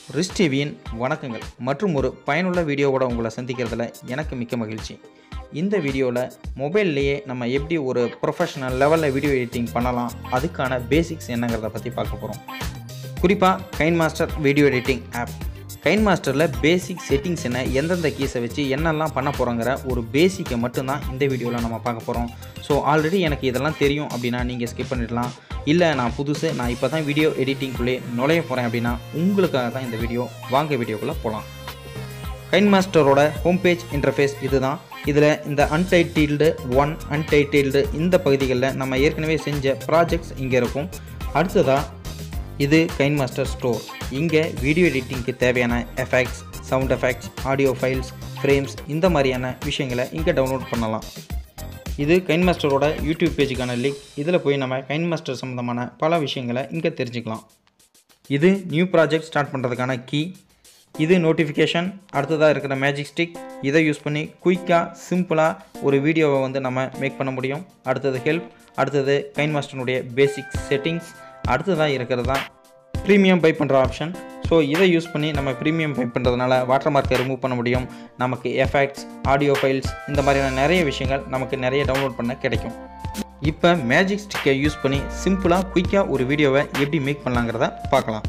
ரிஸ் டிவியின் வணக்கங்கள் மற்றும் ஒரு பயனுள்ள வீடியோவோட உங்களை சந்திக்கிறதுல எனக்கு மிக்க மகிழ்ச்சி இந்த வீடியோவில் மொபைல்லையே நம்ம எப்படி ஒரு ப்ரொஃபஷனல் லெவலில் வீடியோ எடிட்டிங் பண்ணலாம் அதுக்கான பேசிக்ஸ் என்னங்கிறத பற்றி பார்க்க போகிறோம் குறிப்பாக KineMaster video editing app கைன் மாஸ்டரில் பேசிக் செட்டிங்ஸ் என்ன எந்தெந்த கீஸை வச்சு என்னெல்லாம் பண்ண போகிறோங்கிற ஒரு பேசிக்கை மட்டும்தான் இந்த வீடியோவில் நம்ம பார்க்க போகிறோம் ஸோ ஆல்ரெடி எனக்கு இதெல்லாம் தெரியும் அப்படின்னா நீங்கள் ஸ்கிப் பண்ணிடலாம் இல்லை நான் புதுசு நான் இப்போ தான் வீடியோ எடிட்டிங்குள்ளே நுழைய போகிறேன் அப்படின்னா உங்களுக்காக தான் இந்த வீடியோ வாங்க வீடியோக்குள்ளே போகலாம் கைன் மாஸ்டரோட ஹோம் பேஜ் இன்டர்ஃபேஸ் இதுதான் இதில் இந்த அன்டைட்டில்டு ஒன் அன்டைட்டில்டு இந்த பகுதிகளில் நம்ம ஏற்கனவே செஞ்ச ப்ராஜெக்ட்ஸ் இங்கே இருக்கும் அடுத்ததாக இது கைன் மாஸ்டர் ஸ்டோர் இங்கே வீடியோ எடிட்டிங்க்கு தேவையான effects sound effects audio files frames இந்த மாதிரியான விஷயங்களை இங்கே டவுன்லோட் பண்ணலாம் இது கைன் மாஸ்டரோட யூடியூப் பேஜுக்கான லிங்க் இதில் போய் நம்ம கைன் மாஸ்டர் சம்மந்தமான பல விஷயங்களை இங்கே தெரிஞ்சுக்கலாம் இது நியூ ப்ராஜெக்ட் ஸ்டார்ட் பண்ணுறதுக்கான கீ இது நோட்டிஃபிகேஷன் அடுத்ததாக இருக்கிற மேஜிக் ஸ்டிக் இதை யூஸ் பண்ணி குயிக்காக சிம்பிளாக ஒரு வீடியோவை வந்து நம்ம மேக் பண்ண முடியும் அடுத்தது ஹெல்ப் அடுத்தது கைன் மாஸ்டருடைய பேசிக் செட்டிங்ஸ் அடுத்ததாக இருக்கிறது தான் ப்ரீமியம் பை பண்ணுற ஆப்ஷன் ஸோ இதை யூஸ் பண்ணி நம்ம ப்ரீமியம் பை பண்ணுறதுனால வாட்டர் மார்க்கை ரிமூவ் பண்ண முடியும் நமக்கு எஃபெக்ட்ஸ் ஆடியோ ஃபைல்ஸ் இந்த மாதிரியான நிறைய விஷயங்கள் நமக்கு நிறைய டவுன்லோட் பண்ண கிடைக்கும் இப்போ மேஜிக் ஸ்டிக்கை யூஸ் பண்ணி சிம்பிளாக குயிக்காக ஒரு வீடியோவை எப்படி மேக் பண்ணலாங்கிறத பார்க்கலாம்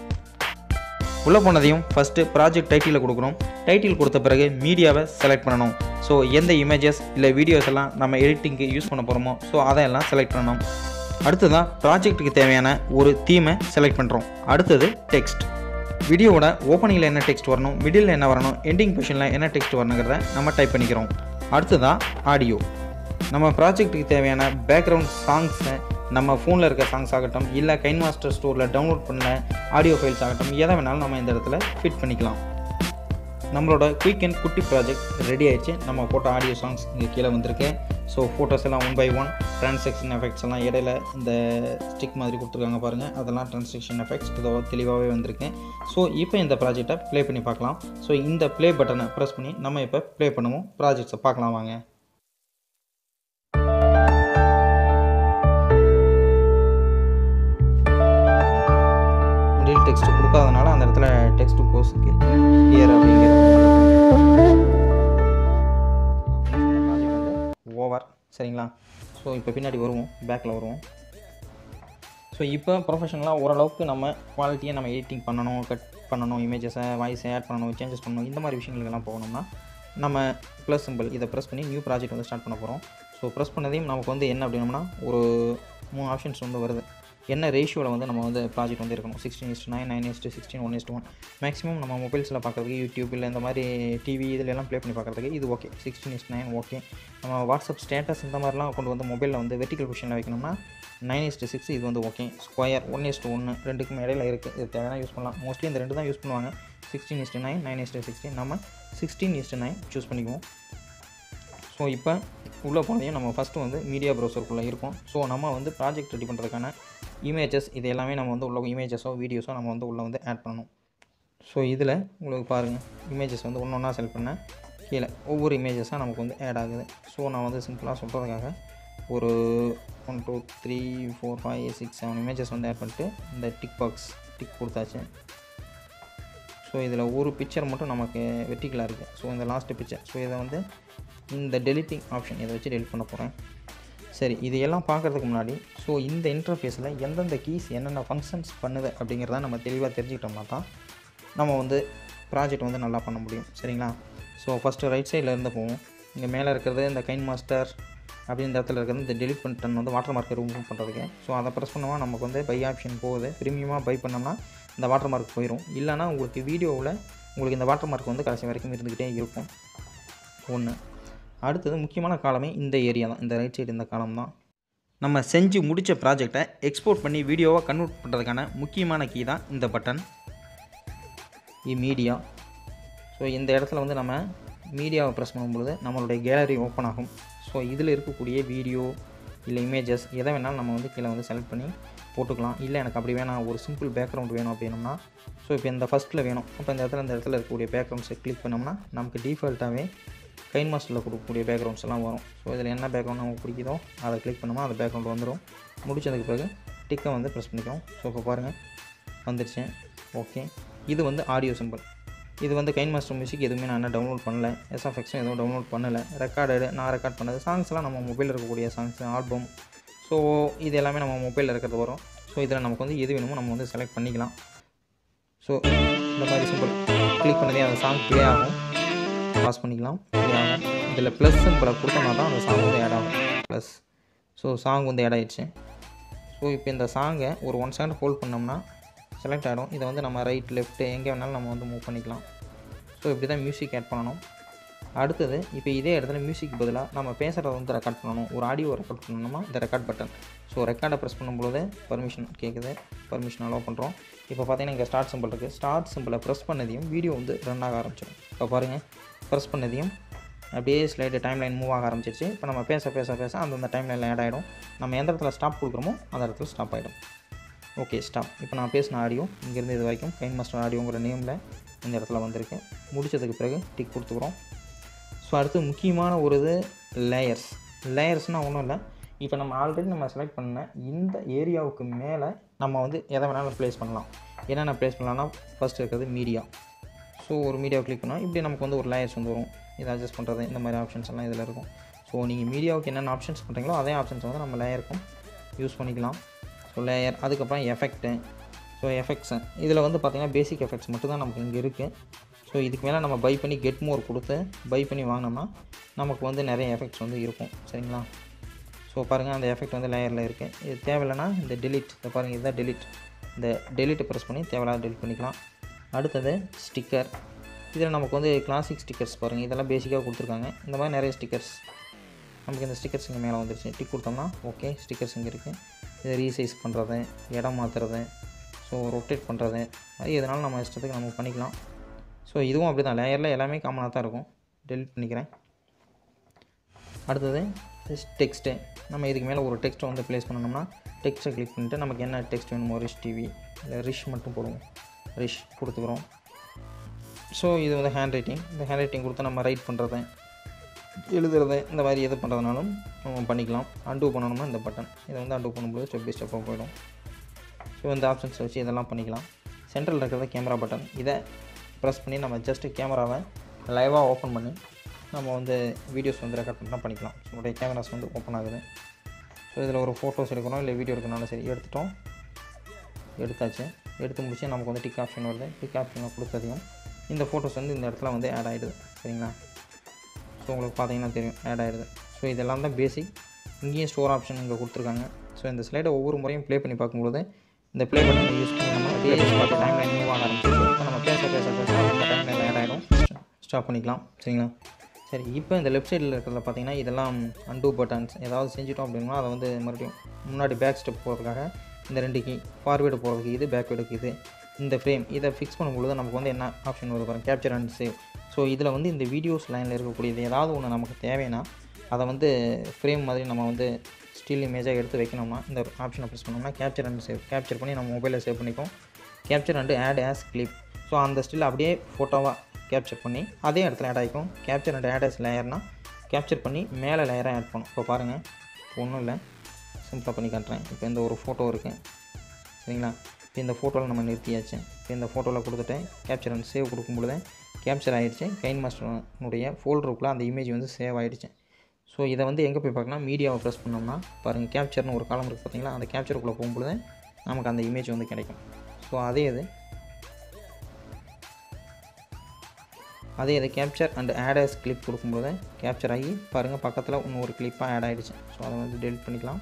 உள்ளே போனதையும் ஃபஸ்ட்டு ப்ராஜெக்ட் டைட்டில் கொடுக்கணும் டைட்டில் கொடுத்த பிறகு மீடியாவை செலக்ட் பண்ணணும் ஸோ எந்த இமேஜஸ் இல்லை வீடியோஸ் எல்லாம் நம்ம எடிட்டிங்க்கு யூஸ் பண்ண போகிறோமோ ஸோ அதையெல்லாம் செலக்ட் பண்ணணும் அடுத்ததான் ப்ராஜெக்ட்டுக்கு தேவையான ஒரு தீமை செலக்ட் பண்ணுறோம் அடுத்தது டெக்ஸ்ட் வீடியோவோட ஓப்பனிங்கில் என்ன டெக்ஸ்ட் வரணும் மிடில் என்ன வரணும் எண்டிங் பொசிஷனில் என்ன டெக்ஸ்ட் வரணுங்கிறத நம்ம டைப் பண்ணிக்கிறோம் அடுத்ததாக ஆடியோ நம்ம ப்ராஜெக்ட்டுக்கு தேவையான பேக்ரவுண்ட் சாங்ஸை நம்ம ஃபோனில் இருக்க சாங்ஸ் ஆகட்டும் இல்லை கைன் மாஸ்டர் ஸ்டோரில் டவுன்லோட் பண்ண ஆடியோ ஃபைல்ஸ் ஆகட்டும் எதை வேணாலும் நம்ம இந்த இடத்துல ஃபிட் பண்ணிக்கலாம் நம்மளோட குயிக் அண்ட் குட்டி ப்ராஜெக்ட் ரெடி ஆயிடுச்சு நம்ம போட்ட ஆடியோ சாங்ஸ் இங்கே கீழே வந்திருக்கு ஸோ ஃபோட்டோஸ் எல்லாம் one by one transaction effects எல்லாம் இடையில இந்த ஸ்டிக் மாதிரி கொடுத்துருக்காங்க பாருங்கள் அதெல்லாம் ட்ரான்சாக்ஷன் எஃபெக்ட்ஸ் இதோ தெளிவாகவே வந்திருக்கு ஸோ இப்போ இந்த ப்ராஜெக்டை ப்ளே பண்ணி பார்க்கலாம் ஸோ இந்த ப்ளே பட்டனை ப்ரெஸ் பண்ணி நம்ம இப்போ ப்ளே பண்ணுவோம் ப்ராஜெக்ட்ஸை பார்க்கலாம் வாங்க மிடில் டெக்ஸ்ட் கொடுக்காதனால அந்த இடத்துல டெக்ஸ்ட் கோஸ் கிளியர் அப்படிங்கிற ஓவர் சரிங்களா ஸோ இப்போ பின்னாடி வருவோம் பேக்கில் வருவோம் ஸோ இப்போ ப்ரொஃபஷனலாக ஓரளவுக்கு நம்ம குவாலிட்டியை நம்ம எடிட்டிங் பண்ணணும் கட் பண்ணணும் இமேஜஸை வாய்ஸை ஆட் பண்ணணும் சேஞ்சஸ் பண்ணணும் இந்த மாதிரி விஷயங்களுக்கெல்லாம் போகணும்னா நம்ம ப்ளஸ் சிம்பிள் இதை ப்ரெஸ் பண்ணி நியூ ப்ராஜெக்ட் வந்து ஸ்டார்ட் பண்ண போகிறோம் ஸோ ப்ரெஸ் பண்ணதையும் நமக்கு வந்து என்ன அப்படின்னோம்னா ஒரு மூணு ஆப்ஷன்ஸ் வந்து வருது என்ன ரேஷியோவில் வந்து நம்ம வந்து ப்ராஜெக்ட் வந்து இருக்கணும் sixteen is to nine nine is to sixteen one is to one maximum நம்ம மொபைல்ஸில் பார்க்குறதுக்கு யூடியூப் இல்லை இந்த மாதிரி டிவி இதில் எல்லாம் ப்ளே பண்ணி பார்க்குறதுக்கு இது okay sixteen is to nine okay நம்ம வாட்ஸ்அப் ஸ்டேட்டஸ் இந்த மாதிரிலாம் கொண்டு வந்து மொபைலில் வந்து வெர்டிக்கல் பொசிஷனில் வைக்கணும்னா நைன் இஸ்ட் சிக்ஸ் இது வந்து ஓகே ஸ்கொயர் ஒன் இஸ்ட் ஒன்று ரெண்டுக்கும் இடையில இருக்குது இது தேவையான யூஸ் பண்ணலாம் மோஸ்ட்லி இந்த ரெண்டு தான் யூஸ் பண்ணுவாங்க sixteen is to nine nine is to sixteen நம்ம சிக்ஸ்டீன் இஸ்ட் நைன் சூஸ் பண்ணிக்குவோம் ஸோ இப்போ உள்ளே போனதையும் நம்ம ஃபஸ்ட்டு வந்து மீடியா ப்ரௌசருக்குள்ளே இருக்கும் ஸோ நம்ம வந்து ப்ராஜெக்ட் ரெடி பண்ணுறதுக்கான இமேஜஸ் இது எல்லாமே நம்ம வந்து உள்ள இமேஜஸோ வீடியோஸோ நம்ம வந்து உள்ளே வந்து ஆட் பண்ணணும் ஸோ இதில் உங்களுக்கு பாருங்கள் இமேஜஸ் வந்து ஒன்று ஒன்றா செலக்ட் பண்ண கீழே ஒவ்வொரு இமேஜஸாக நமக்கு வந்து ஆட் ஆகுது ஸோ நான் வந்து சிம்பிளாக சொல்கிறதுக்காக ஒரு one two three four five six seven images வந்து ஆட் பண்ணிட்டு இந்த டிக் பாக்ஸ் டிக் கொடுத்தாச்சு ஸோ இதில் ஒரு பிக்சர் மட்டும் நமக்கு வெட்டிக்கலாக இருக்குது ஸோ இந்த லாஸ்ட்டு பிக்சர் ஸோ இதை வந்து இந்த டெலிட்டிங் ஆப்ஷன் இதை வச்சு டெலிட் பண்ண போகிறேன் சரி இது எல்லாம் பார்க்குறதுக்கு முன்னாடி ஸோ இந்த இன்டர்ஃபேஸில் எந்தெந்த கீஸ் என்னென்ன ஃபங்க்ஷன்ஸ் பண்ணுது அப்படிங்கிறத நம்ம தெளிவாக தெரிஞ்சுக்கிட்டோம்னா தான் நம்ம வந்து ப்ராஜெக்ட் வந்து நல்லா பண்ண முடியும் சரிங்களா ஸோ ஃபஸ்ட்டு ரைட் சைடில் இருந்து போவோம் இங்கே மேலே இருக்கிறது இந்த கைன் மாஸ்டர் அப்படின்ற இடத்துல இருக்கிறது இந்த டெலிட் பட்டன் வந்து வாட்டர் மார்க்கை ரிமூவ் பண்ணுறதுக்கு ஸோ அதை ப்ரெஸ் பண்ணோம்னா நமக்கு வந்து பை ஆப்ஷன் போகுது ப்ரீமியமாக பை பண்ணோம்னா இந்த வாட்டர் மார்க் போயிடும் இல்லைனா உங்களுக்கு வீடியோவில் உங்களுக்கு இந்த வாட்டர் மார்க் வந்து கடைசி வரைக்கும் இருந்துக்கிட்டே இருக்கும் ஒன்று அடுத்தது முக்கியமான காலமே இந்த ஏரியா தான் இந்த ரைட் சைடு இந்த காலம் தான் நம்ம செஞ்சு முடித்த ப்ராஜெக்டை எக்ஸ்போர்ட் பண்ணி வீடியோவை கன்வெர்ட் பண்ணுறதுக்கான முக்கியமான கீ தான் இந்த பட்டன் இ மீடியா ஸோ இந்த இடத்துல வந்து நம்ம மீடியாவை ப்ரெஸ் பண்ணும்பொழுது நம்மளுடைய கேலரி ஓப்பன் ஆகும் ஸோ இதில் இருக்கக்கூடிய வீடியோ இல்லை இமேஜஸ் எதை வேணாலும் நம்ம வந்து கீழே வந்து செலக்ட் பண்ணி போட்டுக்கலாம் இல்லை எனக்கு அப்படி வேணாம் ஒரு சிம்பிள் பேக்ரவுண்ட் வேணும் அப்படின்னம்னா ஸோ இப்போ இந்த ஃபஸ்ட்டில் வேணும் அப்போ இந்த இடத்துல இந்த இடத்துல இருக்கக்கூடிய பேக்ரவுண்ட்ஸை கிளிக் பண்ணோம்னா நமக்கு டிஃபால்ட்டாகவே கைன் மாஸ்டரில் கொடுக்கக்கூடிய பேக்ரவுண்ட்ஸ் எல்லாம் வரும் ஸோ இதில் என்ன பேக்ரவுண்ட் நமக்கு பிடிக்குதோ அதை கிளிக் பண்ணோம்னா அந்த பேக்ரவுண்ட் வந்துடும் முடிச்சதுக்கு பிறகு டிக்கை வந்து ப்ரெஸ் பண்ணிக்கிறோம் ஸோ இப்போ பாருங்கள் வந்துடுச்சு ஓகே இது வந்து ஆடியோ சிம்பிள் இது வந்து கைன் மாஸ்டர் மியூசிக் எதுவுமே நான் இன்னும் டவுன்லோட் பண்ணல எஸ்எஃப்எக்ஸும் எதுவும் டவுன்லோட் பண்ணலை ரெக்கார்டடு நான் ரெக்கார்ட் பண்ணது சாங்ஸ்லாம் நம்ம மொபைலில் இருக்கக்கூடிய சாங்ஸ் ஆல்பம் ஸோ இது எல்லாமே நம்ம மொபைலில் இருக்கிறது வரும் ஸோ இதில் நமக்கு வந்து எது வேணுமோ நம்ம வந்து செலக்ட் பண்ணிக்கலாம் ஸோ இந்த மாதிரி சிம்பிள் கிளிக் பண்ணதே அந்த சாங் ப்ளே ஆகும் பாஸ் பண்ணிக்கலாம் ப்ளே ஆகும் இதில் ப்ளஸ் சிம்பிளை கொடுத்தோம்னா தான் அந்த சாங் வந்து ஆட் ஆகும் ப்ளஸ் ஸோ சாங் வந்து ஆட் ஆயிடுச்சு ஸோ இப்போ இந்த சாங்கை ஒரு ஒன் செகண்ட் ஹோல்ட் பண்ணோம்னா செலக்ட் ஆகிடும் இதை வந்து நம்ம ரைட் லெஃப்ட் எங்கே வேணாலும் நம்ம வந்து மூவ் பண்ணிக்கலாம் ஸோ இப்படி தான் மியூசிக் ஆட் பண்ணணும் அடுத்தது இப்போ இதே இடத்துல மியூசிக் பதிலாக நம்ம பேசுகிறத வந்து ரெக்கார்ட் பண்ணணும் ஒரு ஆடியோ ரெக்கார்ட் பண்ணணுமா இந்த ரெக்கார்ட் பட்டன் ஸோ ரெக்கார்டை ப்ரெஸ் பண்ணும்போது பர்மிஷன் கேட்குது பர்மிஷன் அலோவ் பண்ணுறோம் இப்போ பார்த்தீங்கன்னா இங்கே ஸ்டார்ட் சிம்பிள் இருக்குது ஸ்டார்ட் சிம்பிளை ப்ரெஸ் பண்ணதையும் வீடியோ வந்து ரன் ஆக ஆரம்பிச்சிடும் இப்போ பாருங்கள் ப்ரெஸ் பண்ணதையும் அப்படியே ஸ்லைடு டைம் லைன் மூவ் ஆக ஆரம்பிச்சிருச்சு இப்போ நம்ம பேச பேச பேச அந்தந்த டைம் லைனில் ஆட் ஆகிடும் நம்ம எந்த இடத்துல ஸ்டாப் கொடுக்குறோமோ அந்த இடத்துல ஸ்டாப் ஆகிடும் ஓகே ஸ்டாப் இப்போ நான் பேசின ஆடியோ இங்கேருந்து இது வரைக்கும் கைன் மாஸ்டர் ஆடியோங்கிற நேமில் இந்த இடத்துல வந்திருக்கு முடிச்சதுக்கு பிறகு டிக் கொடுத்துக்குறோம் ஸோ அடுத்து முக்கியமான ஒரு இது லேயர்ஸ் லேயர்ஸ்னால் ஒன்றும் இல்லை இப்போ நம்ம ஆல்ரெடி நம்ம செலக்ட் பண்ண இந்த ஏரியாவுக்கு மேலே நம்ம வந்து எதை வேணாலும் ப்ளேஸ் பண்ணலாம் என்னென்ன ப்ளேஸ் பண்ணலாம்னா ஃபஸ்ட் இருக்கிறது மீடியா ஸோ ஒரு மீடியாவை கிளிக் பண்ணால் இப்படி நமக்கு வந்து ஒரு லேயர்ஸ் வந்து வரும் இதை அட்ஜஸ்ட் பண்ணுறது இந்த மாதிரி ஆப்ஷன்ஸ் எல்லாம் இதில் இருக்கும் ஸோ நீங்கள் மீடியாவுக்கு என்னென்ன ஆப்ஷன்ஸ் பண்ணுறீங்களோ அதே ஆப்ஷன்ஸ் வந்து நம்ம லேயருக்கும் யூஸ் பண்ணிக்கலாம் ஸோ லேயர் அதுக்கப்புறம் எஃபெக்ட்டு ஸோ எஃபெக்ட்ஸு இதில் வந்து பார்த்திங்கன்னா பேசிக் எஃபெக்ட்ஸ் மட்டும் தான் நமக்கு இங்கே இருக்குது ஸோ இதுக்கு மேலே நம்ம பை பண்ணி கெட் மோர் கொடுத்து பை பண்ணி வாங்கினோம்னா நமக்கு வந்து நிறைய எஃபெக்ட்ஸ் வந்து இருக்கும் சரிங்களா ஸோ பாருங்கள் அந்த எஃபெக்ட் வந்து லேயரில் இருக்குது இது தேவையில்லைன்னா இந்த டெலிட் இதை பாருங்கள் இதுதான் டெலிட் இந்த டெலிட்டை ப்ரெஸ் பண்ணி தேவையில்லாத டெலிட் பண்ணிக்கலாம் அடுத்தது ஸ்டிக்கர் இதில் நமக்கு வந்து கிளாசிக் ஸ்டிக்கர்ஸ் பாருங்கள் இதெல்லாம் பேசிக்காக கொடுத்துருக்காங்க இந்த மாதிரி நிறைய ஸ்டிக்கர்ஸ் நமக்கு இந்த ஸ்டிக்கர்ஸ் இங்கே மேலே வந்துருச்சு டிக் கொடுத்தோம்னா ஓகே ஸ்டிக்கர்ஸ் இங்கே இருக்குது இதை ரீசைஸ் பண்ணுறது இடம் மாற்றுறது ஸோ ரொட்டேட் பண்ணுறது அது எதனாலும் நம்ம இஷ்டத்துக்கு நம்ம பண்ணிக்கலாம் ஸோ இதுவும் அப்படி தான் லேயரில் எல்லாமே காமனாக தான் இருக்கும் டெலிட் பண்ணிக்கிறேன் அடுத்தது டெக்ஸ்ட்டு நம்ம இதுக்கு மேலே ஒரு டெக்ஸ்ட்டை வந்து ப்ளேஸ் பண்ணணும்னா டெக்ஸ்ட்டை கிளிக் பண்ணிவிட்டு நமக்கு என்ன டெக்ஸ்ட் வேணுமோ ரிஷ் டிவி இல்லை ரிஷ் மட்டும் போடுவோம் ரிஷ் கொடுத்துக்குறோம் ஸோ இது வந்து ஹேண்ட் ரைட்டிங் இந்த ஹேண்ட் ரைட்டிங் கொடுத்து நம்ம ரைட் பண்ணுறது எழுதுறது இந்த மாதிரி எது பண்ணுறதுனாலும் நம்ம பண்ணிக்கலாம் அண்டூ பண்ணணும்னா இந்த பட்டன் இதை வந்து அண்டூ பண்ணும்போது ஸ்டெப் பை ஸ்டெப்பாக போயிடும் ஸோ இந்த ஆப்ஷன்ஸ் வச்சு இதெல்லாம் பண்ணிக்கலாம் சென்ட்ரல் இருக்கிறது கேமரா பட்டன் இதை ப்ரெஸ் பண்ணி நம்ம ஜஸ்ட்டு கேமராவை லைவாக ஓப்பன் பண்ணி நம்ம வந்து வீடியோஸ் வந்து ரெக்கார்ட் பண்ணால் பண்ணிக்கலாம் ஸோ நம்மளுடைய கேமராஸ் வந்து ஓப்பன் ஆகுது ஸோ இதில் ஒரு ஃபோட்டோஸ் எடுக்கணும் இல்லை வீடியோ எடுக்கணும்னாலும் சரி எடுத்துட்டோம் எடுத்தாச்சு எடுத்து முடிச்சு நமக்கு வந்து டிக் ஆப்ஷன் வருது டிக் ஆப்ஷனை கொடுத்ததையும் இந்த ஃபோட்டோஸ் வந்து இந்த இடத்துல வந்து ஆட் ஆகிடுது சரிங்களா ஸோ உங்களுக்கு பார்த்தீங்கன்னா தெரியும் ஆட் ஆகிடுது ஸோ இதெல்லாம் தான் பேசிக் இங்கேயும் ஸ்டோர் ஆப்ஷன் இங்கே கொடுத்துருக்காங்க ஸோ இந்த ஸ்லைடை ஒவ்வொரு முறையும் ப்ளே பண்ணி பார்க்கும்போது இந்த ப்ளே பட்டனை யூஸ் பண்ணி நம்ம அப்படியே பார்த்து டைம் லைன் மூவ் ஆக ஆரம்பிச்சிச்சு இப்போ நம்ம பேச பேச பேச அந்த டைம் லைன் ஆட் ஆகிடும் ஸ்டாப் பண்ணிக்கலாம் சரிங்களா சரி இப்போ இந்த லெஃப்ட் சைடில் இருக்கிறத பார்த்தீங்கன்னா இதெல்லாம் அன்டூ பட்டன்ஸ் ஏதாவது செஞ்சிட்டோம் அப்படின்னா அதை வந்து மறுபடியும் முன்னாடி பேக் ஸ்டெப் போகிறதுக்காக இந்த ரெண்டு கீ ஃபார்வேர்டு போகிறதுக்கு இது பேக்வேர்டுக்கு இது இந்த ஃப்ரேம் இதை ஃபிக்ஸ் பண்ணும்பொழுது நமக்கு வந்து என்ன ஆப்ஷன் வருது பாருங்க கேப்சர் அண்ட் சேவ் ஸோ இதில் வந்து இந்த வீடியோஸ் லைனில் இருக்கக்கூடியது ஏதாவது ஒன்று நமக்கு தேவைன்னா அதை வந்து ஃப்ரேம் மாதிரி நம்ம வந்து ஸ்டில் இமேஜாக எடுத்து வைக்கணும்னா இந்த ஆப்ஷனை ப்ரெஸ் பண்ணோம்னா கேப்சர் அண்ட் சேவ் கேப்சர் பண்ணி நம்ம மொபைலில் சேவ் பண்ணிப்போம் capture and add as clip so அந்த ஸ்டில் அப்படியே ஃபோட்டோவாக கேப்சர் பண்ணி அதே இடத்துல ஆட் ஆகிக்கும் கேப்சர் அண்ட் ஆட் ஆஸ் லேயர்னால் கேப்சர் பண்ணி மேலே லேயராக ஆட் பண்ணும் இப்போ பாருங்கள் ஒன்றும் இல்லை சிம்பிளாக பண்ணி காட்டுறேன் இப்போ இந்த ஒரு ஃபோட்டோ இருக்குது சரிங்களா இப்போ இந்த ஃபோட்டோவில் நம்ம நிறுத்தியாச்சு இப்போ இந்த ஃபோட்டோவில் கொடுத்துட்டு கேப்சர் அண்ட் சேவ் கொடுக்கும் பொழுது கேப்சர் ஆகிடுச்சு கைன் மாஸ்டருடைய ஃபோல்டருக்குள்ளே அந்த இமேஜ் வந்து சேவ் ஆகிடுச்சு ஸோ இதை வந்து எங்கே போய் பார்க்கலாம் மீடியாவை ப்ரெஸ் பண்ணோம்னா பாருங்கள் கேப்சர்னு ஒரு காலம் இருக்குது பார்த்தீங்களா அந்த கேப்சருக்குள்ளே போகும்பொழுது நமக்கு அந்த இமேஜ் வந்து கிடைக்கும் ஸோ அதே இது அதே இது கேப்சர் அண்ட் ஆடர்ஸ் கிளிப் கொடுக்கும்போது கேப்சர் ஆகி பாருங்கள் பக்கத்தில் இன்னொரு கிளிப்பாக ஆட் ஆகிடுச்சு ஸோ அதை வந்து டெலிட் பண்ணிக்கலாம்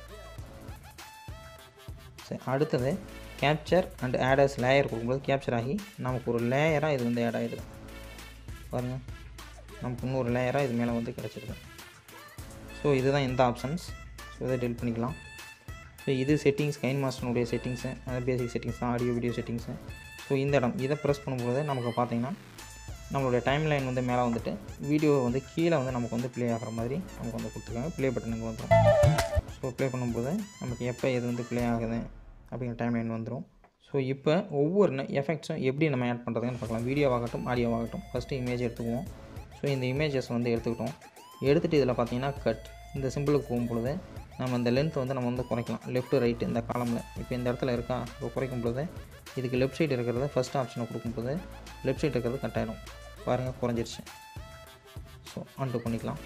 சரி அடுத்தது கேப்சர் அண்ட் ஆடர்ஸ் லேயர் கொடுக்கும்போது கேப்சர் ஆகி நமக்கு ஒரு லேயராக இது வந்து ஆட் ஆகிடுது பாருங்கள் நமக்கு இன்னொரு லேயராக இது மேலே வந்து கிடச்சிருது ஸோ இதுதான் இந்த ஆப்ஷன்ஸ் ஸோ இதை டெலிட் பண்ணிக்கலாம் ஸோ இது செட்டிங்ஸ் கைன் மாஸ்டனுடைய செட்டிங்ஸு அது பேசிக் செட்டிங்ஸ் தான் ஆடியோ வீடியோ செட்டிங்ஸு ஸோ இந்த இடம் இதை ப்ரெஸ் பண்ணும்போது நமக்கு பார்த்தீங்கன்னா நம்மளுடைய டைம் லைன் வந்து மேலே வந்துட்டு வீடியோ வந்து கீழே வந்து நமக்கு வந்து ப்ளே ஆகிற மாதிரி நமக்கு வந்து கொடுத்துருக்காங்க ப்ளே பட்டனுக்கு வந்துடும் ஸோ ப்ளே பண்ணும்போது நமக்கு எப்போ எது வந்து ப்ளே ஆகுது அப்படிங்கிற டைம் லைன் வந்துடும் ஸோ இப்போ ஒவ்வொரு எஃபெக்ட்ஸும் எப்படி நம்ம ஆட் பண்ணுறதுன்னு பார்க்கலாம் வீடியோவாகட்டும் ஆடியோவாகட்டும் ஃபஸ்ட்டு இமேஜ் எடுத்துக்குவோம் ஸோ இந்த இமேஜஸ் வந்து எடுத்துக்கிட்டோம் எடுத்துகிட்டு இதில் பார்த்தீங்கன்னா கட் இந்த சிம்பிளுக்கு போகும்பொழுது நம்ம இந்த லென்த் வந்து நம்ம வந்து குறைக்கலாம் லெஃப்ட் ரைட்டு இந்த காலமில் இப்போ இந்த இடத்துல இருக்கா இப்போ குறைக்கும் பொழுது இதுக்கு லெஃப்ட் சைடு இருக்கிறத ஃபஸ்ட் ஆப்ஷனை கொடுக்கும்போது லெஃப்ட் சைடு இருக்கிறது கட் ஆகிடும் பாருங்கள் குறைஞ்சிருச்சு ஸோ அன்டு பண்ணிக்கலாம்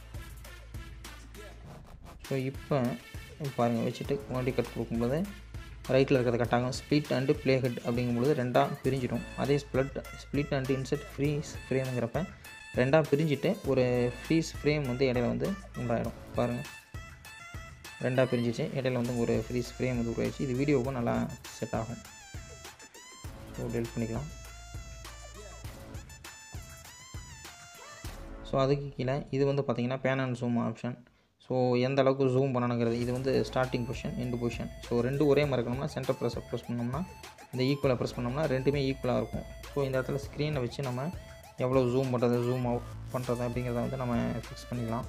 ஸோ இப்போ பாருங்கள் வச்சுட்டு குவான்டி கட் கொடுக்கும்போது ரைட்டில் இருக்கிறது கட் ஆகும் ஸ்ப்ளிட் அண்டு ப்ளே ஹெட் அப்படிங்கும்பொழுது ரெண்டாக பிரிஞ்சிடும் அதே split split and inset freeze ஃப்ரேமுங்கிறப்ப ரெண்டாக பிரிஞ்சுட்டு ஒரு ஃப்ரீஸ் ஃப்ரேம் வந்து இடையில வந்து உண்டாயிடும் பாருங்கள் ரெண்டாக பிரிஞ்சிச்சு இடையில வந்து ஒரு ஃப்ரீஸ் ஃப்ரேம் வந்து உருவாயிடுச்சு இது வீடியோவுக்கும் நல்லா செட் ஆகும் ஸோ டெலிட் பண்ணிக்கலாம் ஸோ அதுக்கு கீழே இது வந்து பார்த்திங்கன்னா pan and zoom option so எந்த அளவுக்கு ஜூம் பண்ணணுங்கிறது இது வந்து starting position end position so ரெண்டு ஒரே மாதிரி இருக்கணும்னா சென்டர் ப்ரெஸ் ப்ரெஸ் பண்ணோம்னா இந்த ஈக்குவலாக ப்ரெஸ் பண்ணோம்னா ரெண்டுமே ஈக்குவலாக இருக்கும் ஸோ இந்த இடத்துல ஸ்க்ரீனை வச்சு நம்ம எவ்வளோ ஜூம் பண்ணுறது ஜூம் அவுட் பண்ணுறது அப்படிங்கிறத வந்து நம்ம ஃபிக்ஸ் பண்ணிக்கலாம்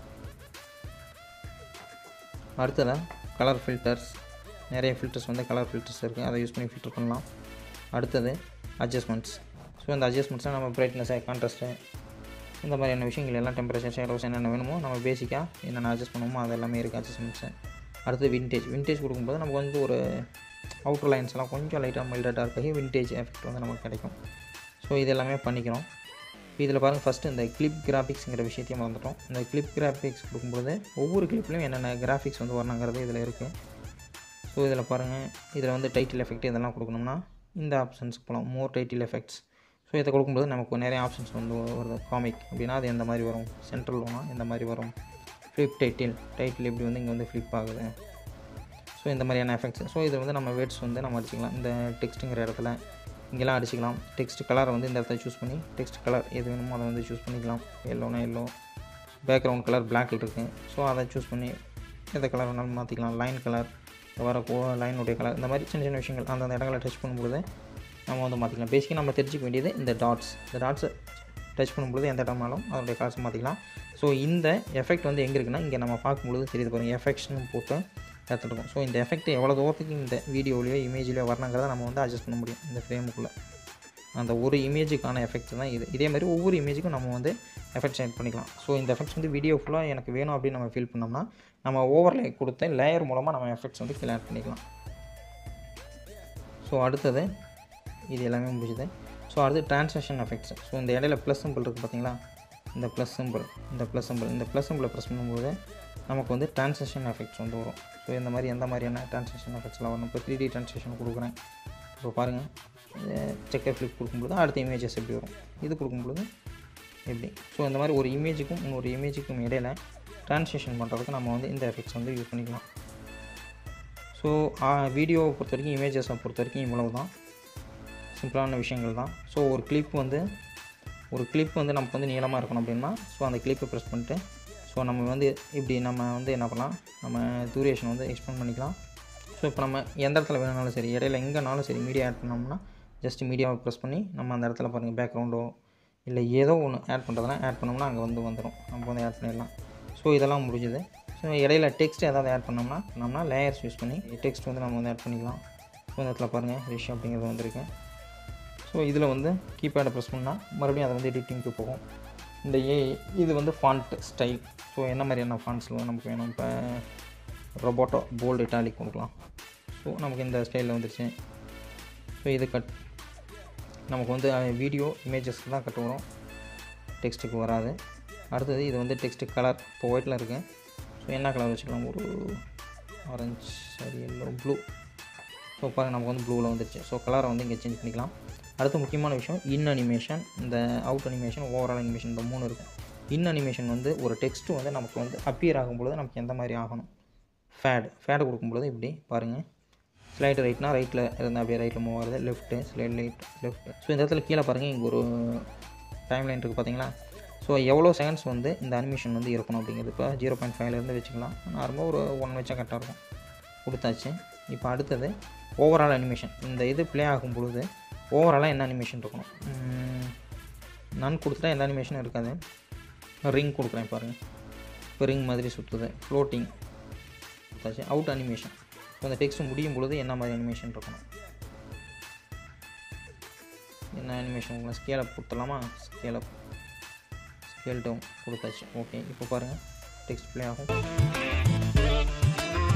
அடுத்ததாக கலர் ஃபில்டர்ஸ் நிறைய ஃபில்டர்ஸ் வந்து கலர் ஃபில்டர்ஸ் இருக்குது அதை யூஸ் பண்ணி ஃபில்டர் பண்ணலாம் அடுத்தது அட்ஜஸ்ட்மெண்ட்ஸ் ஸோ இந்த அட்ஜஸ்ட்மெண்ட்ஸை நம்ம பிரைட்னஸ்ஸு கான்ட்ராஸ்ட்டு இந்த மாதிரியான விஷயங்கள் எல்லாம் டெம்பரேச்சர் ஷேடோஸ் என்னென்ன வேணுமோ நம்ம பேசிக்காக என்னென்ன அட்ஜஸ்ட் பண்ணுவோமோ அது எல்லாமே இருக்குது அட்ஜஸ்ட்மெண்ட்ஸு அடுத்து விண்டேஜ் விண்டேஜ் கொடுக்கும்போது நமக்கு வந்து ஒரு அவுட்டர் லைன்ஸ் எல்லாம் கொஞ்சம் லைட்டாக மைல்டாக டார்க் ஆகி விண்டேஜ் எஃபெக்ட் வந்து நமக்கு கிடைக்கும் ஸோ இது எல்லாமே பண்ணிக்கிறோம் இப்போ இதில் பாருங்கள் ஃபஸ்ட்டு இந்த கிளிப் கிராஃபிக்ஸுங்கிற விஷயத்தையும் மறந்துட்டோம் இந்த கிளிப் கிராஃபிக்ஸ் கொடுக்கும்போது ஒவ்வொரு கிளிப்லையும் என்னென்ன கிராஃபிக்ஸ் வந்து வரணுங்கிறது இதில் இருக்குது ஸோ இதில் பாருங்கள் இதில் வந்து டைட்டில் எஃபெக்ட் இதெல்லாம் கொடுக்கணும்னா இந்த ஆப்ஷன்ஸுக்கு போகலாம் மோர் டைட்டில் எஃபெக்ட்ஸ் ஸோ இதை கொடுக்கும்போது நமக்கு நிறைய ஆப்ஷன்ஸ் வந்து வருது காமிக் அப்படின்னா அது எந்த மாதிரி வரும் சென்ட்ரல் வேணும் எந்த மாதிரி வரும் ஃப்ளிப் டைட்டில் டைட்டில் எப்படி வந்து இங்கே வந்து ஃப்ளிப் ஆகுது ஸோ இந்த மாதிரியான எஃபெக்ட்ஸ் ஸோ இதை வந்து நம்ம வேர்ட்ஸ் வந்து நம்ம அடிச்சிக்கலாம் இந்த டெக்ஸ்ட்டுங்கிற இடத்துல இங்கெல்லாம் அடிச்சிக்கலாம் டெக்ஸ்ட் கலரை வந்து இந்த இடத்துல சூஸ் பண்ணி டெக்ஸ்ட் கலர் எது வேணுமோ அதை வந்து சூஸ் பண்ணிக்கலாம் எல்லோனா எல்லோ பேக்ரவுண்ட் கலர் பிளாக் இருக்குது ஸோ அதை சூஸ் பண்ணி எந்த கலர் வேணாலும் மாற்றிக்கலாம் லைன் கலர் வர கோ லைனுடைய கலர் இந்த மாதிரி சின்ன சின்ன விஷயங்கள் அந்தந்த இடங்களை டச் பண்ணும்பொழுது நம்ம வந்து மாற்றிக்கலாம் பேசிக்காக நம்ம தெரிஞ்சிக்க வேண்டியது இந்த டாட்ஸ் இந்த டாட்ஸை டச் பண்ணும்பொழுது எந்த இடமாலும் அதனுடைய கலர்ஸ் மாற்றிக்கலாம் ஸோ இந்த எஃபெக்ட் வந்து எங்கே இருக்குன்னா இங்கே நம்ம பார்க்கும்பொழுது தெரியுது பாருங்கள் எஃபெக்ட்ஸ்னு போட்டு எடுத்துருக்கோம் ஸோ இந்த எஃபெக்ட் எவ்வளோ தூரத்துக்கு இந்த வீடியோலையோ இமேஜ்லையோ வரணுங்கிறத நம்ம வந்து அட்ஜஸ்ட் பண்ண முடியும் இந்த ஃப்ரேமுக்குள்ளே அந்த ஒரு இமேஜுக்கான எஃபெக்ட் தான் இது இதே மாதிரி ஒவ்வொரு இமேஜுக்கும் நம்ம வந்து எஃபெக்ட்ஸ் ஆட் பண்ணிக்கலாம் ஸோ இந்த எஃபெக்ட்ஸ் வந்து வீடியோ ஃபுல்லாக எனக்கு வேணும் அப்படின்னு நம்ம ஃபீல் பண்ணோம்னா நம்ம ஓவர்லே கொடுத்த லேயர் மூலமாக நம்ம எஃபெக்ட்ஸ் வந்து கீழே ஆட் பண்ணிக்கலாம் ஸோ அடுத்தது இது எல்லாமே முடிஞ்சுது ஸோ அடுத்து ட்ரான்ஸ்லேஷன் எஃபெக்ட்ஸ் ஸோ இந்த இடையில ப்ளஸ் சிம்பிள் இருக்குது பார்த்தீங்களா இந்த ப்ளஸ் சிம்பிள் இந்த ப்ளஸ் சிம்பிள் இந்த ப்ளஸ் சிம்பிளை ப்ரெஸ் பண்ணும்போது நமக்கு வந்து ட்ரான்ஸ்லேஷன் எஃபெக்ட்ஸ் வந்து வரும் ஸோ இந்த மாதிரி எந்த மாதிரியான ட்ரான்ஸ்லேஷன் எஃபெக்ட்ஸ்லாம் வரும் இப்போ த்ரீ டி ட்ரான்ஸ்லேஷன் கொடுக்குறேன் இப்போ பாருங்கள் செக்கர் ஃப்ளிப் கொடுக்கும்போது அடுத்த இமேஜஸ் எப்படி வரும் இது கொடுக்கும்பொழுது எப்படி ஸோ இந்த மாதிரி ஒரு இமேஜுக்கும் இன்னொரு இமேஜுக்கும் இடையில ட்ரான்ஸ்லேஷன் பண்ணுறதுக்கு நம்ம வந்து இந்த எஃபெக்ட்ஸ் வந்து யூஸ் பண்ணிக்கலாம் ஸோ வீடியோவை பொறுத்த வரைக்கும் இமேஜஸை பொறுத்த வரைக்கும் இவ்வளவு தான் சிம்பிளான விஷயங்கள் தான் ஸோ ஒரு கிளிப் வந்து ஒரு கிளிப் வந்து நமக்கு வந்து நீளமாக இருக்கணும் அப்படின்னா ஸோ அந்த கிளிப்பை ப்ரெஸ் பண்ணிட்டு ஸோ நம்ம வந்து இப்படி நம்ம வந்து என்ன பண்ணலாம் நம்ம டூரேஷன் வந்து எக்ஸ்பெண்ட் பண்ணிக்கலாம் ஸோ இப்போ நம்ம எந்த இடத்துல வேணுனாலும் சரி இடையில எங்கேனாலும் சரி மீடியா ஆட் பண்ணோம்னா ஜஸ்ட் மீடியாவை ப்ரெஸ் பண்ணி நம்ம அந்த இடத்துல பாருங்கள் பேக்ரவுண்டோ இல்லை ஏதோ ஒன்று ஆட் பண்ணுறதுனா ஆட் பண்ணோம்னா அங்கே வந்து வந்துடும் நம்ம வந்து ஆட் பண்ணிடலாம் ஸோ இதெல்லாம் முடிஞ்சுது ஸோ இடையில டெக்ஸ்ட் ஏதாவது ஆட் பண்ணோம்னா நம்மனா லேயர்ஸ் யூஸ் பண்ணி டெக்ஸ்ட் வந்து நம்ம வந்து ஆட் பண்ணிக்கலாம் ஸோ இந்த இடத்துல பாருங்கள் ரிஷ் அப்படிங்கிறது வந்திருக்கு ஸோ இதில் வந்து கீபேடை ப்ரெஸ் பண்ணால் மறுபடியும் அதை வந்து எடிட்டிங்க்கு போகும் இந்த ஏ இது வந்து ஃபாண்ட் ஸ்டைல் ஸோ என்ன மாதிரியான ஃபாண்ட்ஸில் நமக்கு வேணும் இப்போ ரொபோட்டோ போல்டு இட்டாலிக் கொடுக்கலாம் ஸோ நமக்கு இந்த ஸ்டைலில் வந்துருச்சு ஸோ இது கட் நமக்கு வந்து வீடியோ இமேஜஸ்க்கு தான் கட் வரும் டெக்ஸ்ட்டுக்கு வராது அடுத்தது இது வந்து டெக்ஸ்ட்டு கலர் இப்போ ஒயிட்டில் இருக்குது ஸோ என்ன கலர் வச்சுக்கலாம் ஒரு ஆரஞ்சு சரி எல்லோ ப்ளூ ஸோ பாருங்கள் நமக்கு வந்து ப்ளூவில் வந்துருச்சு ஸோ கலரை வந்து இங்கே சேஞ்ச் பண்ணிக்கலாம் அடுத்த முக்கியமான விஷயம் இன் அனிமேஷன் இந்த அவுட் அனிமேஷன் ஓவரால் அனிமேஷன் இந்த மூணு இருக்கும் இன் அனிமேஷன் வந்து ஒரு டெக்ஸ்ட் வந்து நமக்கு வந்து அப்பியர் ஆகும்பொழுது நமக்கு எந்த மாதிரி ஆகணும் ஃபேட் ஃபேடு கொடுக்கும்பொழுது இப்படி பாருங்கள் ஸ்லைடு ரைட்னா ரைட்டில் இருந்தால் அப்படியே ரைட்டில் மூவ் ஆகுது left slide right left so இந்த இடத்துல கீழே பாருங்கள் இங்கே ஒரு டைம் லைன் இருக்குது பார்த்தீங்களா ஸோ எவ்வளோ செகண்ட்ஸ் வந்து இந்த அனிமேஷன் வந்து இருக்கணும் அப்படிங்கிறது இப்போ ஜீரோ பாயிண்ட் ஃபைவ்லேருந்து வச்சுக்கலாம் நார்மலாக ஒரு ஒன் வச்சா கரெக்டாக இருக்கும் கொடுத்தாச்சு இப்போ அடுத்தது ஓவரால் அனிமேஷன் இந்த இது ப்ளே ஆகும் பொழுது ஓவராலாக என்ன அனிமேஷன் இருக்கணும் நான் கொடுத்துட்டா எந்த அனிமேஷனும் இருக்காது ரிங் கொடுக்குறேன் பாருங்கள் இப்போ ரிங் மாதிரி சுற்றுது ஃப்ளோட்டிங் கொடுத்தாச்சு அவுட் அனிமேஷன் இப்போ அந்த டெக்ஸ்ட் முடியும் பொழுது என்ன மாதிரி அனிமேஷன் இருக்கணும் என்ன அனிமேஷன் உங்களுக்கு ஸ்கேல் அப் கொடுத்துடலாமா ஸ்கேல் அப் ஸ்கேல் டவுன் கொடுத்தாச்சு ஓகே இப்போ பாருங்கள் டெக்ஸ்ட் ப்ளே ஆகும்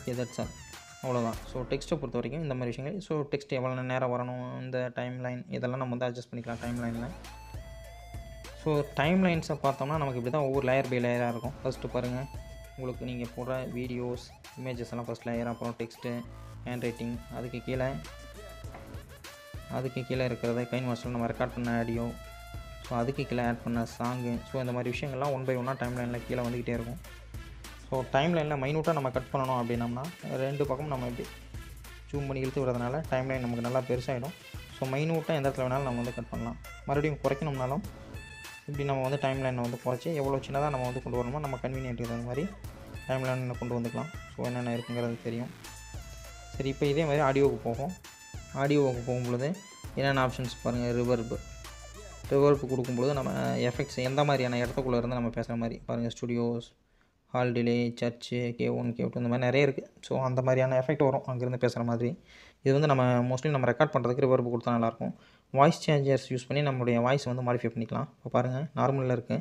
ஓகே தட்ஸ் ஆல் அவ்வளோதான் ஸோ டெக்ஸ்ட்டை பொறுத்த வரைக்கும் இந்த மாதிரி விஷயங்கள் ஸோ டெக்ஸ்ட் எவ்வளோ நேரம் வரணும் இந்த டைம் லைன் இதெல்லாம் நம்ம வந்து அட்ஜஸ்ட் பண்ணிக்கலாம் டைம் லைனில் ஸோ டைம் லைன்ஸை பார்த்தோம்னா நமக்கு இப்படி தான் ஒவ்வொரு லேயர் பை லேயராக இருக்கும் ஃபஸ்ட்டு பாருங்கள் உங்களுக்கு நீங்கள் போடுற வீடியோஸ் இமேஜஸ் எல்லாம் ஃபஸ்ட் லேயர் அப்புறம் டெக்ஸ்ட்டு ஹேண்ட் ரைட்டிங் அதுக்கு கீழே அதுக்கு கீழே இருக்கிறத கைன் மாஸ்டர் நம்ம ரெக்கார்ட் பண்ண ஆடியோ ஸோ அதுக்கு கீழே ஆட் பண்ண சாங்கு ஸோ இந்த மாதிரி விஷயங்கள்லாம் ஒன் பை ஒன்னாக டைம் லைனில் கீழே வந்துக்கிட்டே இருக்கும் ஸோ டைம் லைனில் மைனூட்டாக நம்ம கட் பண்ணணும் அப்படின்னம்னா ரெண்டு பக்கம் நம்ம இப்படி ஜூம் பண்ணி இழுத்து விடுறதுனால டைம் லைன் நமக்கு நல்லா பெருசாகிடும் ஸோ மைனூட்டாக எந்த இடத்துல வேணாலும் நம்ம வந்து கட் பண்ணலாம் மறுபடியும் குறைக்கணும்னாலும் இப்படி நம்ம வந்து டைம் லைனை வந்து குறைச்சி எவ்வளோ சின்னதாக நம்ம வந்து கொண்டு வரணுமோ நம்ம கன்வீனியன்ட்டுக்கு தகுந்த மாதிரி டைம் லைனில் கொண்டு வந்துக்கலாம் ஸோ என்னென்ன இருக்குங்கிறது தெரியும் சரி இப்போ இதே மாதிரி ஆடியோவுக்கு போகும் ஆடியோவுக்கு போகும்பொழுது என்னென்ன ஆப்ஷன்ஸ் பாருங்கள் ரிவர்பு ரிவர்பு கொடுக்கும்பொழுது நம்ம எஃபெக்ட்ஸ் எந்த மாதிரியான இடத்துக்குள்ளே இருந்து நம்ம பேசுகிற மாதிரி பாருங்கள் studios hall delay church K one K two இந்த மாதிரி நிறைய இருக்குது ஸோ அந்த மாதிரியான எஃபெக்ட் வரும் அங்கேருந்து பேசுகிற மாதிரி இது வந்து நம்ம மோஸ்ட்லி நம்ம ரெக்கார்ட் பண்ணுறதுக்கு ரிவர்பு கொடுத்தா நல்லாயிருக்கும் வாய்ஸ் சேஞ்சர்ஸ் யூஸ் பண்ணி நம்மளுடைய வாய்ஸ் வந்து மாடிஃபை பண்ணிக்கலாம் இப்போ பாருங்கள் நார்மலில் இருக்குது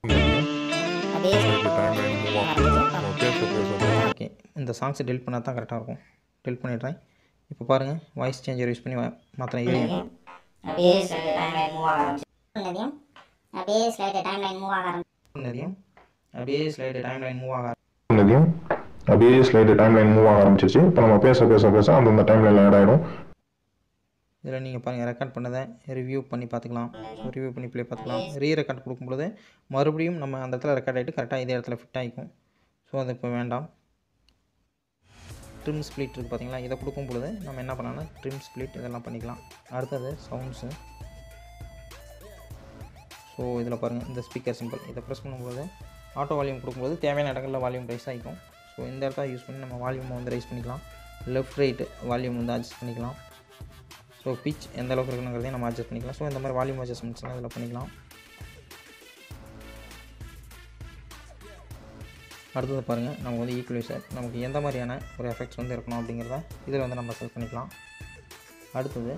பேச பேச ஓகே இந்த சாங்ஸை டெலிட் பண்ணால் தான் கரெக்டாக இருக்கும் டெலிட் பண்ணிடுறேன் இப்போ பாருங்கள் வாய்ஸ் சேஞ்சர் யூஸ் பண்ணி மாத்திரம் ஏரியா அப்படியே ஸ்லைட் டைம் லைன் மூவ் ஆக ஆரம்பிச்சு அப்படியே ஸ்லைட் டைம் லைன் மூவ் ஆக ஆரம்பிச்சு நிறையும் அப்படியே ஸ்லைடு டைம் லைன் மூவ் ஆக பண்ணதையும் அப்படியே ஸ்லைடு டைம் லைன் மூவ் ஆக ஆரம்பிச்சிருச்சு இப்போ நம்ம பேச பேச பேச அந்தந்த டைம் லைன் ஆட் ஆகிடும் இதில் நீங்கள் பாருங்கள் ரெக்கார்ட் பண்ணதை ரிவ்யூ பண்ணி பார்த்துக்கலாம் ரிவ்யூ பண்ணி ப்ளே பார்த்துக்கலாம் ரீ ரெக்கார்ட் கொடுக்கும்பொழுது மறுபடியும் நம்ம அந்த இடத்துல ரெக்கார்ட் ஆகிட்டு கரெக்டாக இதே இடத்துல ஃபிட் ஆகிக்கும் ஸோ அது இப்போ வேண்டாம் ட்ரிம் ஸ்ப்ளிட் இருக்குது பார்த்தீங்களா இதை கொடுக்கும் பொழுது நம்ம என்ன பண்ணலாம்னா ட்ரிம் ஸ்ப்ளிட் இதெல்லாம் பண்ணிக்கலாம் அடுத்தது சவுண்ட்ஸு ஸோ இதில் பாருங்கள் இந்த ஸ்பீக்கர் சிம்பிள் இதை ப்ரெஸ் பண்ணும்போது ஆட்டோ வால்யூம் கொடுக்கும்போது தேவையான இடங்களில் வால்யூம் ரைஸ் ஆகிக்கும் ஸோ இந்த இடத்த யூஸ் பண்ணி நம்ம வால்யூமை வந்து ரைஸ் பண்ணிக்கலாம் லெஃப்ட் ரைட்டு வால்யூம் வந்து அட்ஜஸ்ட் பண்ணிக்கலாம் ஸோ பிச் எந்த அளவுக்கு இருக்கணுங்கிறதையும் நம்ம அட்ஜஸ்ட் பண்ணிக்கலாம் ஸோ இந்த மாதிரி வால்யூம் அட்ஜஸ்ட்மெண்ட்ஸ்லாம் இதில் பண்ணிக்கலாம் அடுத்தது பாருங்கள் நம்ம வந்து ஈக்குவலைசர் நமக்கு எந்த மாதிரியான ஒரு எஃபெக்ட்ஸ் வந்து இருக்கணும் அப்படிங்கிறத இதில் வந்து நம்ம செலக்ட் பண்ணிக்கலாம் அடுத்தது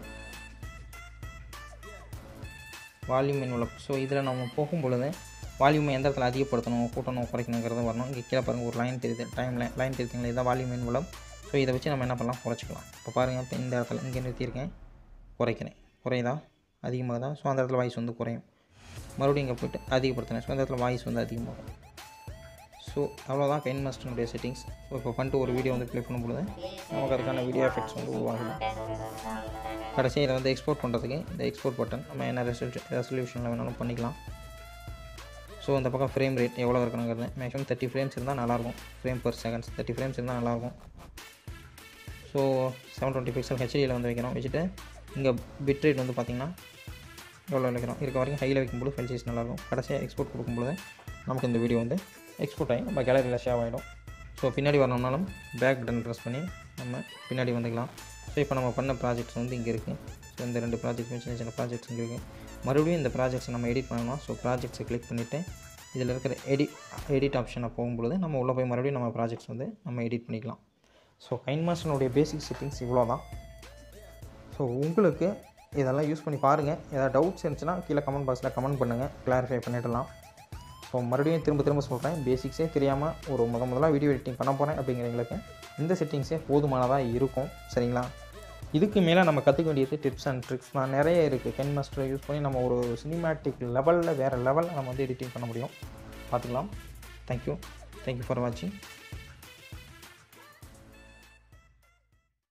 வால்யூம் என்வலப் ஸோ இதில் நம்ம போகும் பொழுது வால்யூமை எந்த இடத்துல அதிகப்படுத்தணும் கூட்டணும் குறைக்கணுங்கிறது வரணும் இங்கே கீழே பாருங்கள் ஒரு லைன் தெரியுது டைம் லைன் லைன் தெரியுதுங்களா இதான் வால்யூம் என்வலப் ஸோ இதை வச்சு நம்ம என்ன பண்ணலாம் குறைச்சிக்கலாம் இப்போ பாருங்கள் இப்போ இந்த இடத்துல இங்கே நிறுத்தியிருக்கேன் குறைக்கிறேன் குறையுதா அதிகமாகுதா ஸோ அந்த இடத்துல வாய்ஸ் வந்து குறையும் மறுபடியும் இங்கே போய்ட்டு அதிகப்படுத்தினேன் ஸோ அந்த இடத்துல வாய்ஸ் வந்து அதிகமாகும் ஸோ அவ்வளோதான் கைன் மாஸ்டருடைய செட்டிங்ஸ் ஸோ இப்போ பண்ணிட்டு ஒரு வீடியோ வந்து ப்ளே பண்ணும்பொழுது நமக்கு அதுக்கான வீடியோ எஃபெக்ட்ஸ் வந்து உருவாகுது கடைசி இதை வந்து எக்ஸ்போர்ட் பண்ணுறதுக்கு இந்த எக்ஸ்போர்ட் பட்டன் நம்ம என்ன ரெசல்யூ ரெசல்யூஷனில் வேணாலும் பண்ணிக்கலாம் ஸோ இந்த பக்கம் ஃப்ரேம் ரேட் எவ்வளோ இருக்கணுங்கிறது மேக்ஸிமம் தேர்ட்டி ஃப்ரேம்ஸ் இருந்தால் நல்லாயிருக்கும் frame per seconds thirty frames இருந்தால் நல்லாயிருக்கும் ஸோ செவன் டுவெண்ட்டி பிக்சல் ஹெச்டியில் வந்து வைக்கிறோம் வச்சுட்டு இங்கே பிட் ரேட் வந்து பார்த்திங்கன்னா எவ்வளோ வைக்கிறோம் இருக்க வரைக்கும் ஹையில் வைக்கும்போது ஃபைல் சைஸ் நல்லாயிருக்கும் கடைசியாக எக்ஸ்போர்ட் கொடுக்கும்போது நமக்கு இந்த வீடியோ வந்து எக்ஸ்போர்ட் ஆகி நம்ம கேலரியில் ஷேவ் ஆகிடும் ஸோ பின்னாடி வரணும்னாலும் பேக் பட்டன் ப்ரெஸ் பண்ணி நம்ம பின்னாடி வந்துக்கலாம் ஸோ இப்போ நம்ம பண்ண ப்ராஜெக்ட்ஸ் வந்து இங்கே இருக்குது ஸோ இந்த ரெண்டு ப்ராஜெக்ட்ஸும் சின்ன சின்ன ப்ராஜெக்ட்ஸ் இங்கே இருக்குது மறுபடியும் இந்த ப்ராஜெக்ட்ஸை நம்ம எடிட் பண்ணணும் ஸோ ப்ராஜெக்ட்ஸை கிளிக் பண்ணிவிட்டு இதில் இருக்கிற எடிட் எடிட் ஆப்ஷனை போகும்பொழுது நம்ம உள்ளே போய் மறுபடியும் நம்ம ப்ராஜெக்ட்ஸ் வந்து நம்ம எடிட் பண்ணிக்கலாம் ஸோ கைன் மாஸ்டனுடைய பேசிக் செட்டிங்ஸ் இவ்வளோ தான் ஸோ உங்களுக்கு இதெல்லாம் யூஸ் பண்ணி பாருங்கள் ஏதாவது டவுட்ஸ் இருந்துச்சுன்னா கீழே கமெண்ட் பாக்ஸில் கமெண்ட் பண்ணுங்கள் கிளாரிஃபை பண்ணிடலாம் ஸோ மறுபடியும் திரும்ப திரும்ப சொல்கிறேன் பேசிக்ஸே தெரியாமல் ஒரு முத முதலாக வீடியோ எடிட்டிங் பண்ண போகிறேன் அப்படிங்கிறவங்களுக்கு இந்த செட்டிங்ஸே போதுமானதாக இருக்கும் சரிங்களா இதுக்கு மேலே நம்ம கற்றுக்க வேண்டியது டிப்ஸ் அண்ட் ட்ரிக்ஸ் தான் நிறைய இருக்குது கென் மாஸ்டரை யூஸ் பண்ணி நம்ம ஒரு சினிமேட்டிக் லெவலில் வேறு லெவலில் நம்ம வந்து எடிட்டிங் பண்ண முடியும் பார்த்துக்கலாம் தேங்க்யூ தேங்க்யூ ஃபார் வாட்சிங்